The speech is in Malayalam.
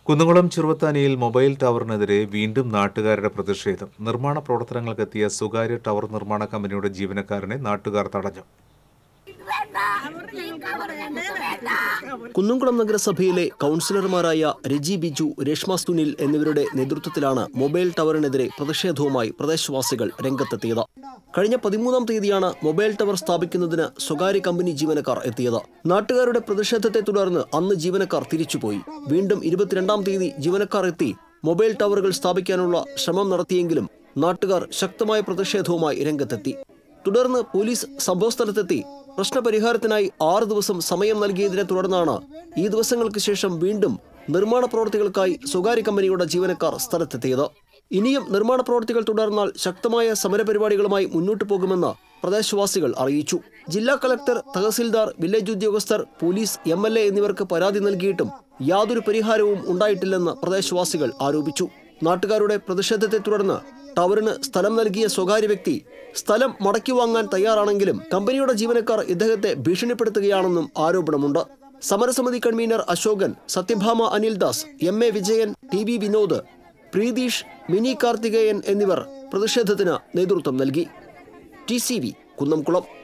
കുന്നംകുളം ചെറുവത്താനിയിൽ മൊബൈൽ ടവറിനെതിരെ വീണ്ടും നാട്ടുകാരുടെ പ്രതിഷേധം നിർമ്മാണ പ്രവർത്തനങ്ങൾക്കെത്തിയ സ്വകാര്യ ടവർ നിർമ്മാണ കമ്പനിയുടെ ജീവനക്കാരനെ നാട്ടുകാർ തടഞ്ഞു കുന്നംകുളം നഗരസഭയിലെ കൗൺസിലർമാരായ രജി ബിജു രേഷ്മ സുനിൽ എന്നിവരുടെ നേതൃത്വത്തിലാണ് മൊബൈൽ ടവറിനെതിരെ പ്രതിഷേധവുമായി പ്രദേശവാസികൾ രംഗത്തെത്തിയത് കഴിഞ്ഞ പതിമൂന്നാം തീയതിയാണ് മൊബൈൽ ടവർ സ്ഥാപിക്കുന്നതിന് സ്വകാര്യ കമ്പനി ജീവനക്കാർ എത്തിയത് നാട്ടുകാരുടെ പ്രതിഷേധത്തെ തുടർന്ന് അന്ന് ജീവനക്കാർ തിരിച്ചുപോയി വീണ്ടും ഇരുപത്തിരണ്ടാം തീയതി ജീവനക്കാർ എത്തി മൊബൈൽ ടവറുകൾ സ്ഥാപിക്കാനുള്ള ശ്രമം നടത്തിയെങ്കിലും നാട്ടുകാർ ശക്തമായ പ്രതിഷേധവുമായി രംഗത്തെത്തി തുടർന്ന് പോലീസ് സംഭവസ്ഥലത്തെത്തി പ്രശ്നപരിഹാരത്തിനായി ആറ് ദിവസം സമയം നൽകിയതിനെ തുടർന്നാണ് ഈ ദിവസങ്ങൾക്ക് ശേഷം വീണ്ടും നിർമ്മാണ പ്രവൃത്തികൾക്കായി സ്വകാര്യ കമ്പനിയുടെ ജീവനക്കാർ സ്ഥലത്തെത്തിയത് ഇനിയും നിർമ്മാണ പ്രവൃത്തികൾ തുടർന്നാൽ ശക്തമായ സമരപരിപാടികളുമായി മുന്നോട്ടു പോകുമെന്ന് പ്രദേശവാസികൾ അറിയിച്ചു ജില്ലാ കളക്ടർ തഹസിൽദാർ വില്ലേജ് ഉദ്യോഗസ്ഥർ പോലീസ് എം എൽ എ എന്നിവർക്ക് പരാതി നൽകിയിട്ടും യാതൊരു പരിഹാരവും ഉണ്ടായിട്ടില്ലെന്ന് പ്രദേശവാസികൾ ആരോപിച്ചു നാട്ടുകാരുടെ പ്രതിഷേധത്തെ തുടർന്ന് ടവറിന് സ്ഥലം നൽകിയ സ്വകാര്യ വ്യക്തി സ്ഥലം മടക്കി വാങ്ങാൻ തയ്യാറാണെങ്കിലും കമ്പനിയുടെ ജീവനക്കാർ ഇദ്ദേഹത്തെ ഭീഷണിപ്പെടുത്തുകയാണെന്നും ആരോപണമുണ്ട് സമരസമിതി convener Ashokan Satyabhama Anildas M A Vijayan T V Vinod Preetheesh Mini Karthikeyan എന്നിവർ പ്രതിഷേധത്തിന് നേതൃത്വം നൽകി ടി സി വി കുന്നംകുളം